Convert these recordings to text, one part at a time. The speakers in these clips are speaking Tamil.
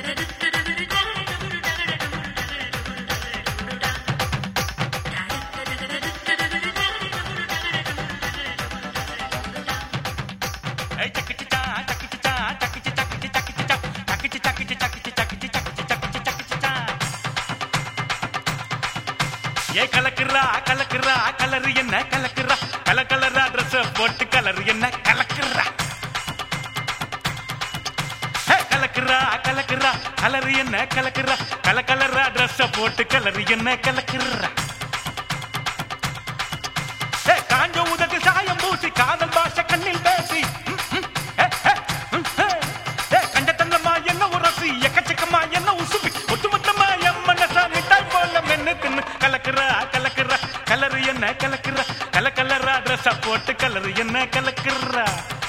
ஏய், சக்கிச்சிச்சா, சக்கிச்சிச்சா, சக்கிச்சி, சக்கிச்சி, சக்கிச்சிச்சா, சக்கிச்சி, சக்கிச்சி, சக்கிச்சி, சக்கிச்சி, சக்கிச்சி, சக்கிச்சி, சக்கிச்சிச்சா. ஏய் கலக்குறா கலக்குறா கலரு என்ன கலக்குறா கல கலரா ட்ரெஸ் போட்டு கலரு என்ன கலக்குறா ஹே, கலக்குறா கலக்குறா கலரு என்ன கலக்குறா கல கலரா ட்ரெஸ் போட்டு கலரு என்ன கலக்குறா ஹே, காஞ்ச உதட்டு சாயம் பூசி காதல் பாஷ கண்ணில் பேசி ம், ம், ஹே, ஹே, ம், ஹே. ஹே, கண்ட தங்கம்மா என்ன உரசி எக்கச்சக்கமா என்ன உசுப்பி ஒட்டுமொத்தமா என் மனசா மிட்டாய் போல மென்னு தின்னு கலக்குறா கலக்குறா கலரு என்ன கலக்குறா கல கலரா ட்ரெஸ்ஸா போட்டு கலரு என்ன கலக்குறா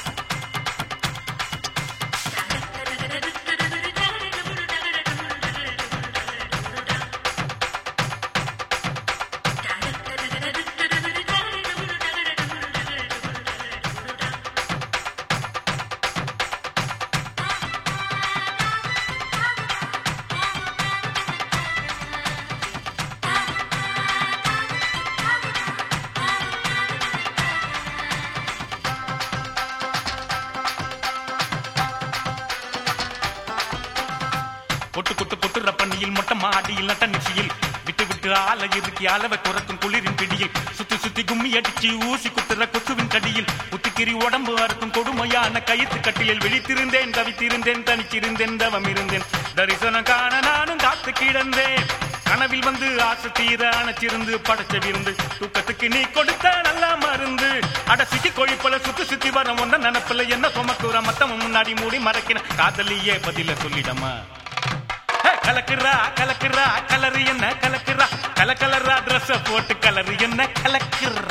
பொட்டு பொட்டு பொட்டுற பண்ணியில் மொட்டை மாடியில் நட்ட நிச்சயில் விட்டு விட்டு ஆல இறுக்கி அளவை குறைக்கும் குளிரின் பிடியில் சுத்தி சுத்தி கும்மி அடிச்சு ஊசி குத்துற கொசுவின் கடியில் உத்துக்கிரி உடம்பு அறுக்கும் கொடுமையான கயிற்று கட்டிலில் விழித்திருந்தேன் தவித்திருந்தேன் தனிச்சிருந்தேன் தவம் இருந்தேன் தரிசனம் காண நானும் காத்து கிடந்தேன் கனவில் வந்து ஆசை தீர அணைச்சிருந்து படைச்ச விருந்து தூக்கத்துக்கு நீ கொடுத்த நல்ல மருந்து அட சிக்கி கோழி போல சுத்தி சுத்தி வர ஒன்ன நினப்புல என்ன சுமக்குற மத்தவன் முன்னாடி மூடி மறைக்கின காதலியே பதில சொல்லிடமா ஹே, கலக்குறா கலக்குறா கலரு என்ன கலக்குறா கல கலரா ட்ரெஸ் போட்டு கலரு என்ன கலக்குறா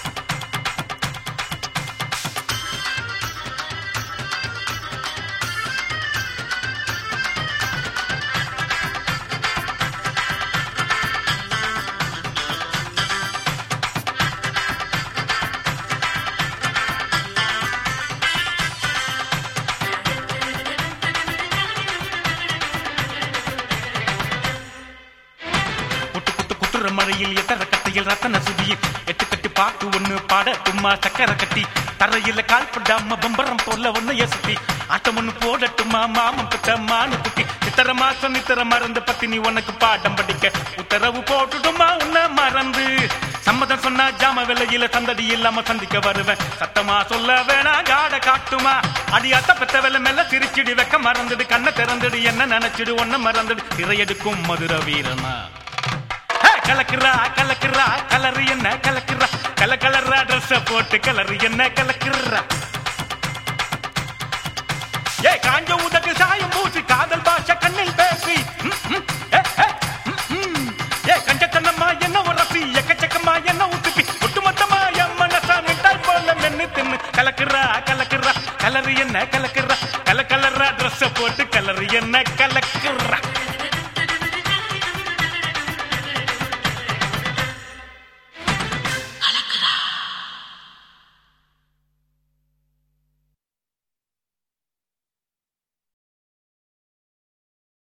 குட்டு குட்டு குட்டுற மழையில் எட்டர கட்டையில் ரத்தன சுதியில் எட்டு கட்டி பாட்டு ஒண்ணு பாட தும்மா சக்கர கட்டி தரையில கால் படாம பம்பரம் போல ஒண்ணு எசுத்தி ஆட்டம் ஒண்ணு போடட்டுமா மாமன் கிட்ட மானு குட்டி இத்தர மாசம் இத்தர மறந்து பத்தி நீ உனக்கு பாடம் படிக்க உத்தரவு போட்டுடுமா உன்னை மறந்து சம்மதம் சொன்னா ஜாம விலையில சந்தடி இல்லாம சந்திக்க வருவேன் சத்தமா சொல்ல வேணா ஜாட காட்டுமா அடியாத்த பெத்த வெள்ள மெல்ல சிரிச்சிடு வெக்க மறந்துடு கண்ணை திறந்துடு என்ன நினைச்சிடு ஒன்ன மறந்துடு திரையெடுக்கும் மதுர வீரனா ஹே, கலக்குறா கலக்குறா கலரு என்ன கலக்குறா கல கலரா ட்ரெஸ் போட்டு கலரு என்ன கலக்குறா ஏ காஞ்ச உதட்டு சாயம் பூசி காதல் பாஷ கண்ணில் பேசி ம், ம், ஏ, ஏ, ம், ம். ஏ கஞ்சத்தனமா என்ன உரசி எக்கச்சக்கமா என்ன உத்துப்பி ஒட்டுமொத்தமா என் மனசா மிட்டாய் போல மென்னு தின்னு கலக்குறா கலக்குறா கலரு என்ன கலக்குறா கல கலரா ட்ரெஸ் போட்டு கலரு என்ன கலக்குறா